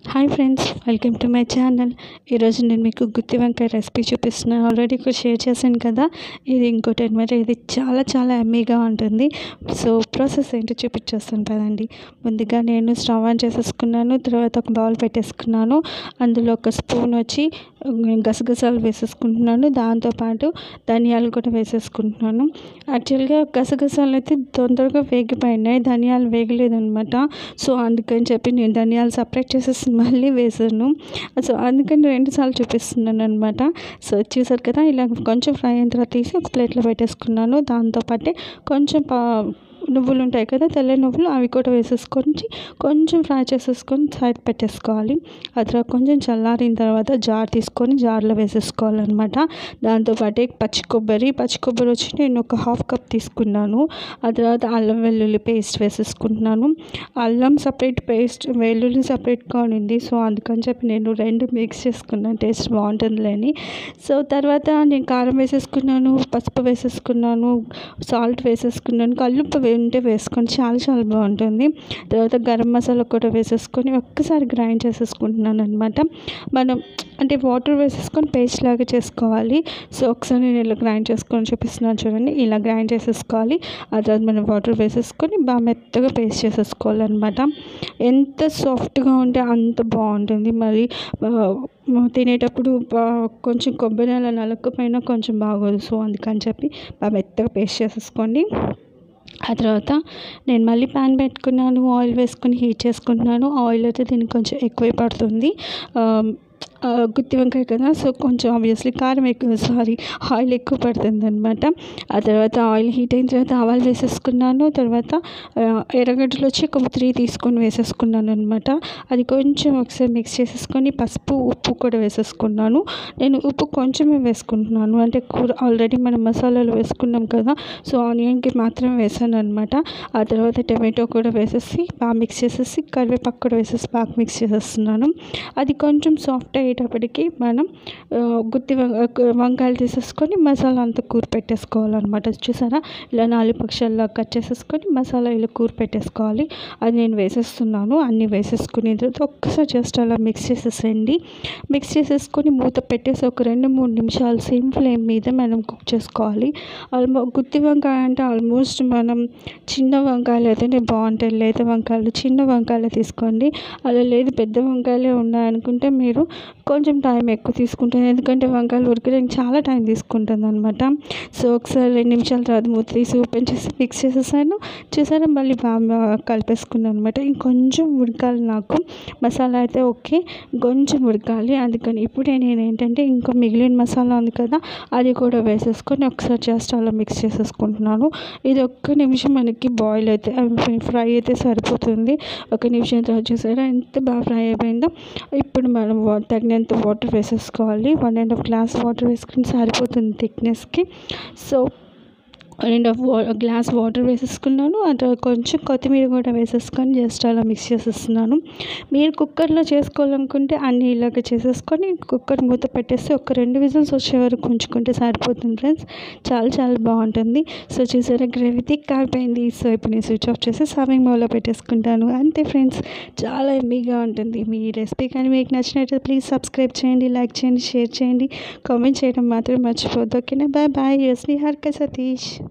hi friends welcome to my channel ఈరోజు నేను మీకు గుత్తి వంకాయ రెసిపీ చూపిస్తున్నాను ఆల్రెడీ కూడా షేర్ చేశాను కదా ఇది ఇంకోటి అనమాట ఇది చాలా చాలా ఎమ్మీగా ఉంటుంది సో ప్రాసెస్ ఏంటో చూపించేస్తాను కదండి ముందుగా నేను స్టవ్ ఆన్ చేసేసుకున్నాను తర్వాత ఒక బౌల్ పెట్టేసుకున్నాను అందులో ఒక స్పూన్ వచ్చి గసగసాలు వేసేసుకుంటున్నాను దాంతోపాటు ధనియాలు కూడా వేసేసుకుంటున్నాను యాక్చువల్గా గసగసాలు అయితే తొందరగా వేగిపోయినాయి ధనియాలు వేగలేదనమాట సో అందుకని చెప్పి నేను ధనియాలు సపరేట్ చేసేసి మళ్ళీ వేసాను సో అందుకని రెండుసార్లు చూపిస్తున్నాను అనమాట సో చూసారు కదా ఇలా కొంచెం ఫ్రై అయిన తర్వాత తీసి ఒక ప్లేట్లో పెట్టేసుకున్నాను దాంతోపాటే కొంచెం పా నువ్వులు ఉంటాయి కదా తెల్ల నువ్వులు అవి కూడా వేసేసుకొని కొంచెం ఫ్రై చేసేసుకొని సైడ్ పెట్టేసుకోవాలి ఆ తర్వాత కొంచెం చల్లారిన తర్వాత జార్ తీసుకొని జార్లో వేసేసుకోవాలన్నమాట దాంతోపాటు పచ్చి కొబ్బరి పచ్చి కొబ్బరి వచ్చి నేను ఒక హాఫ్ కప్ తీసుకున్నాను ఆ తర్వాత అల్లం వెల్లుల్లి పేస్ట్ వేసేసుకుంటున్నాను అల్లం సపరేట్ పేస్ట్ వెల్లుల్లి సపరేట్గా ఉండింది సో అందుకని చెప్పి నేను రెండు మిక్స్ చేసుకున్నాను టేస్ట్ బాగుంటుందిలేని సో తర్వాత నేను కారం వేసేసుకున్నాను పసుపు వేసేసుకున్నాను సాల్ట్ వేసేసుకున్నాను కల్లుప్పు ఉంటే వేసుకొని చాలా చాలా బాగుంటుంది తర్వాత గరం మసాలా కూడా వేసేసుకొని ఒక్కసారి గ్రైండ్ చేసేసుకుంటున్నాను అనమాట మనం అంటే వాటర్ వేసేసుకొని పేస్ట్ లాగా చేసుకోవాలి సో ఒకసారి నేను ఇలా గ్రైండ్ చేసుకొని చూపిస్తున్నాను చూడండి ఇలా గ్రైండ్ చేసేసుకోవాలి ఆ తర్వాత మనం వాటర్ వేసేసుకొని బాగా మెత్తగా పేస్ట్ చేసేసుకోవాలన్నమాట ఎంత సాఫ్ట్గా ఉంటే అంత బాగుంటుంది మరి తినేటప్పుడు కొంచెం కొబ్బరి అలా నలకపోయినా కొంచెం బాగోదు సో అందుకని చెప్పి బాగా మెత్తగా పేస్ట్ చేసేసుకోండి ఆ తర్వాత నేను మళ్ళీ ప్యాన్ పెట్టుకున్నాను ఆయిల్ వేసుకొని హీట్ చేసుకుంటున్నాను ఆయిల్ అయితే దీనికి కొంచెం ఎక్కువే పడుతుంది గుత్తి వంకాయ కదా సో కొంచెం ఆబ్వియస్లీ కారం ఎక్కువ సారీ ఆయిల్ ఎక్కువ పడుతుంది అనమాట ఆ తర్వాత ఆయిల్ హీట్ అయిన తర్వాత ఆవాలు వేసేసుకున్నాను తర్వాత ఎర్రగడ్డలు వచ్చి ఒక త్రీ తీసుకొని వేసేసుకున్నాను అనమాట అది కొంచెం ఒకసారి మిక్స్ చేసేసుకొని పసుపు ఉప్పు కూడా వేసేసుకున్నాను నేను ఉప్పు కొంచెమే వేసుకుంటున్నాను అంటే కూర ఆల్రెడీ మనం మసాలాలు వేసుకున్నాం కదా సో ఆనియన్కి మాత్రమే వేసాను అనమాట ఆ తర్వాత టమాటో కూడా వేసేసి బాగా మిక్స్ చేసేసి కరివేపాకు కూడా వేసేసి బాగా మిక్స్ చేసేస్తున్నాను అది కొంచెం సాఫ్ట్ అయ్యేటప్పటికి మనం గుత్తి వంకాయలు తీసేసుకొని మసాలా అంతా కూర పెట్టేసుకోవాలన్నమాట చూసారా ఇలా నాలుగు పక్షాల్లో కట్ చేసేసుకొని మసాలా ఇలా కూర పెట్టేసుకోవాలి అది నేను వేసేస్తున్నాను అన్నీ వేసేసుకునే తర్వాత ఒక్కసారి జస్ట్ అలా మిక్స్ చేసేసేయండి మిక్స్ చేసేసుకొని మూత పెట్టేసి ఒక రెండు మూడు నిమిషాలు సేమ్ ఫ్లేమ్ మీద మనం కుక్ చేసుకోవాలి ఆల్మో గుత్తి వంకాయ అంటే ఆల్మోస్ట్ మనం చిన్న వంకాయలు అయితేనే బాగుంటాయి లేత వంకాయలు చిన్న వంకాయలు తీసుకోండి అలా లేదు పెద్ద వంకాయలే ఉన్నాయనుకుంటే మీరు కొంచెం టైం ఎక్కువ తీసుకుంటుంది ఎందుకంటే వంకాయలు ఉడకడానికి చాలా టైం తీసుకుంటుంది అనమాట సో ఒకసారి రెండు నిమిషాల తర్వాత మూత తీసి ఓపెన్ చేసి మిక్స్ చేసేసాను చూసారా మళ్ళీ బాగా కలిపేసుకున్నాను అనమాట ఇంకొంచెం ఉడకాలి నాకు మసాలా అయితే ఓకే కొంచెం ఉడకాలి అందుకని ఇప్పుడే నేను ఏంటంటే ఇంకా మిగిలిన మసాలా ఉంది కదా అది కూడా వేసేసుకొని ఒకసారి జస్ట్ అలా మిక్స్ చేసేసుకుంటున్నాను ఇది ఒక్క నిమిషం మనకి బాయిల్ అయితే ఫ్రై అయితే సరిపోతుంది ఒక నిమిషం తర్వాత చూసారా ఎంత బాగా ఫ్రై అయిపోయిందో ఇప్పుడు మనం తగినంత వాటర్ వేసేసుకోవాలి one and half glass water వేసుకుని సరిపోతుంది థిక్నెస్కి సో అండ్ గ్లాస్ వాటర్ వేసేసుకున్నాను అండ్ కొంచెం కొత్తిమీర కూడా వేసేసుకొని జస్ట్ అలా మిక్స్ చేసేస్తున్నాను మీరు కుక్కర్లో చేసుకోవాలనుకుంటే అన్ని ఇలాగ చేసేసుకొని కుక్కర్ మూత పెట్టేసి ఒక రెండు విజిల్స్ వచ్చే వరకు ఉంచుకుంటే సరిపోతుంది ఫ్రెండ్స్ చాలా చాలా బాగుంటుంది సో చూసారా గ్రేవీ థిక్ అయిపోయింది సో ఇప్పుడు నేను స్విచ్ ఆఫ్ చేసి సర్వింగ్ బౌల్లో పెట్టేసుకుంటాను అంతే ఫ్రెండ్స్ చాలా ఎమ్మీగా ఉంటుంది మీ రెసిపీ కానీ మీకు నచ్చినట్లయితే ప్లీజ్ సబ్స్క్రైబ్ చేయండి లైక్ చేయండి షేర్ చేయండి కామెంట్ చేయడం మాత్రం మర్చిపోద్దు ఓకేనా బాయ్ బాయ్ యస్ని హర్క సతీష్